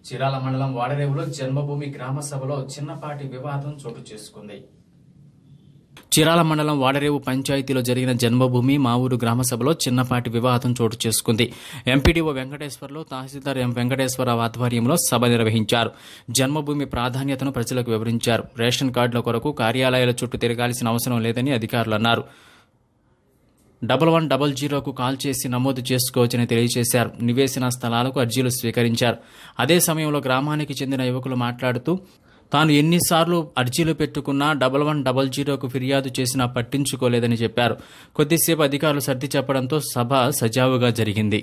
చీరాల మండలం వాడరేవులో జన్మభూమి గ్రామ సభలో చిన్నపాటి వివాదం చోటు చేసుకుంది చీరాల మండలం వాడరేవు పంచాయతీలో జరిగిన జన్మభూమి మా ఊరు గ్రామ సభలో చిన్నపాటి వివాదం చోటు చేసుకుంది ఎంపీడీఓ వెంకటేశ్వర్లో తహసీల్దార్ ఎం వెంకటేశ్వరరావు ఆధ్వర్యంలో సభ నిర్వహించారు జన్మభూమి ప్రాధాన్యతను ప్రజలకు వివరించారు రేషన్ కార్డుల కొరకు కార్యాలయాల చుట్టూ తిరగాల్సిన అవసరం లేదని అధికారులు అన్నారు డబల్ వన్ డబల్ జీరోకు కాల్ చేసి నమోదు చేసుకోవచ్చని తెలియజేశారు నివేశన స్థలాలకు అర్జీలు స్వీకరించారు అదే సమయంలో గ్రామానికి చెందిన యువకులు మాట్లాడుతూ తాను ఎన్నిసార్లు అర్జీలు పెట్టుకున్నా డబల్ వన్ డబల్ జీరోకు ఫిర్యాదు చేసినా పట్టించుకోలేదని చెప్పారు కొద్దిసేపు అధికారులు సర్ది చెప్పడంతో సభ సజావుగా జరిగింది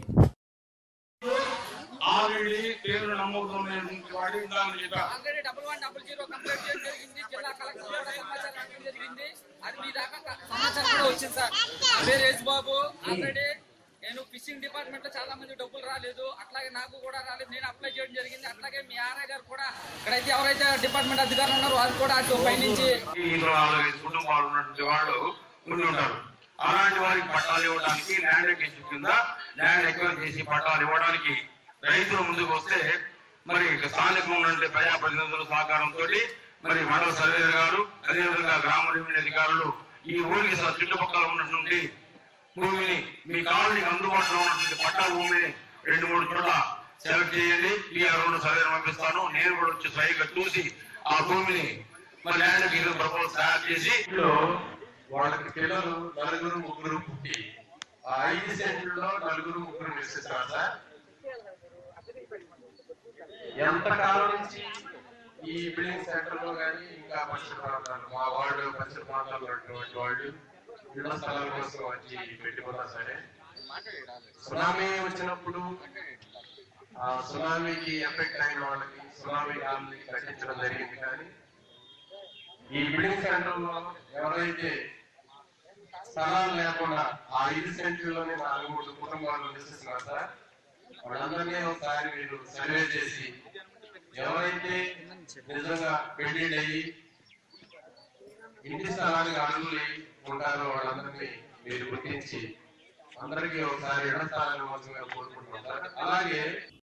ఆల్రెడీ పేరు నమోదైనటువంటి వాడు ఉండాలని చెప్పారు already double one double zero complete చేయడం జరిగింది జిల్లా కలెక్టర్ కూడా సమాచారం ఇవ్వడం జరిగింది అది మీ దాకా క- సమాచారం కూడా వచ్చింది సార్ అదే రేజ్ బాబు ఆల్రెడీ నేను ఫిషింగ్ డిపార్ట్మెంట్ లో చాలా మంది డబ్బులు రాలేదు అట్లాగే నాకు కూడా రాలేదు నేను అప్లై చేయడం జరిగింది అట్లాగే మీ ఆర్ఐ గారు కూడా ఇక్కడైతే ఎవరైతే డిపార్ట్మెంట్ అధికారులు ఉన్నారో వాళ్ళు కూడా అటు పైనుంచి ఇందులో నాలుగైదు కుటుంబాలు ఉన్నటువంటి వాళ్ళు ఉండి ఉంటారు అలాంటి వారికి పట్టాలు ఇవ్వడానికి ల్యాండ్ ఎక్విజిషన్ కింద ల్యాండ్ ఎక్వైర్ చేసి పట్టాలు ఇవ్వడానికి రైతులు ముందుకు వస్తే మరి స్థానికంగా ఉన్నటువంటి ప్రజాప్రతినిధుల సహకారంతో మరి మండల సర్వేయర్ గారు అదేవిధంగా గ్రామ రెవెన్యూ అధికారులు ఈ ఊరికి స- చుట్టుపక్కల ఉన్నటువంటి భూమిని మీ కాలనీకి అందుబాటులో ఉన్నటువంటి పట్టా భూమిని రెండు మూడు చోట్ల సెలెక్ట్ చేయండి ఈ రెండు సర్వేలు పంపిస్తాను నేను కూడా వచ్చి స్వయంగా చూసి ఆ భూమిని మరి ల్యాండ్ కి ప్రపోజ్ తయారు చేసి ఇంట్లో వాళ్ళకి పిల్లలు నలుగురు ముగ్గురు పుట్టి ఆ ఐదు సెంట్లలో నలుగురు ముగ్గురు నివసిస్తారు సార్ ఎంత కాలం నుంచి ఈ బిల్డింగ్ సెంటర్ లో కానీ ఇంకా పరిసర ప్రాంతాలు మా వార్డు పరిసర ప్రాంతాల్లో ఉన్నటువంటి వాళ్ళు ఇళ్ల స్థలాల కోసం వచ్చి పెట్టుకున్నా సరే సునామీ వచ్చినప్పుడు ఆ సునామీకి ఎఫెక్ట్ అయిన వాళ్ళకి సునామీ కాలనీ కట్టించడం జరిగింది కానీ ఈ బిల్డింగ్ సెంటర్ లో ఎవరైతే స్థలాలు లేకుండా ఆ ఐదు సెంట్లలోనే నాలుగు మూడు కుటుంబాలు నివసిస్తున్నారు సార్ వాళ్ళందరినీ ఒకసారి మీరు సర్వే చేసి ఎవరైతే నిజంగా పెళ్లిళ్ళు అయ్యి ఇంటి స్థలానికి అడుగులు ఉంటారో వాళ్ళందరినీ మీరు గుర్తించి అందరికీ ఒకసారి ఇళ్ల స్థలాన్ని కోరుకుంటున్నాం సార్ అలాగే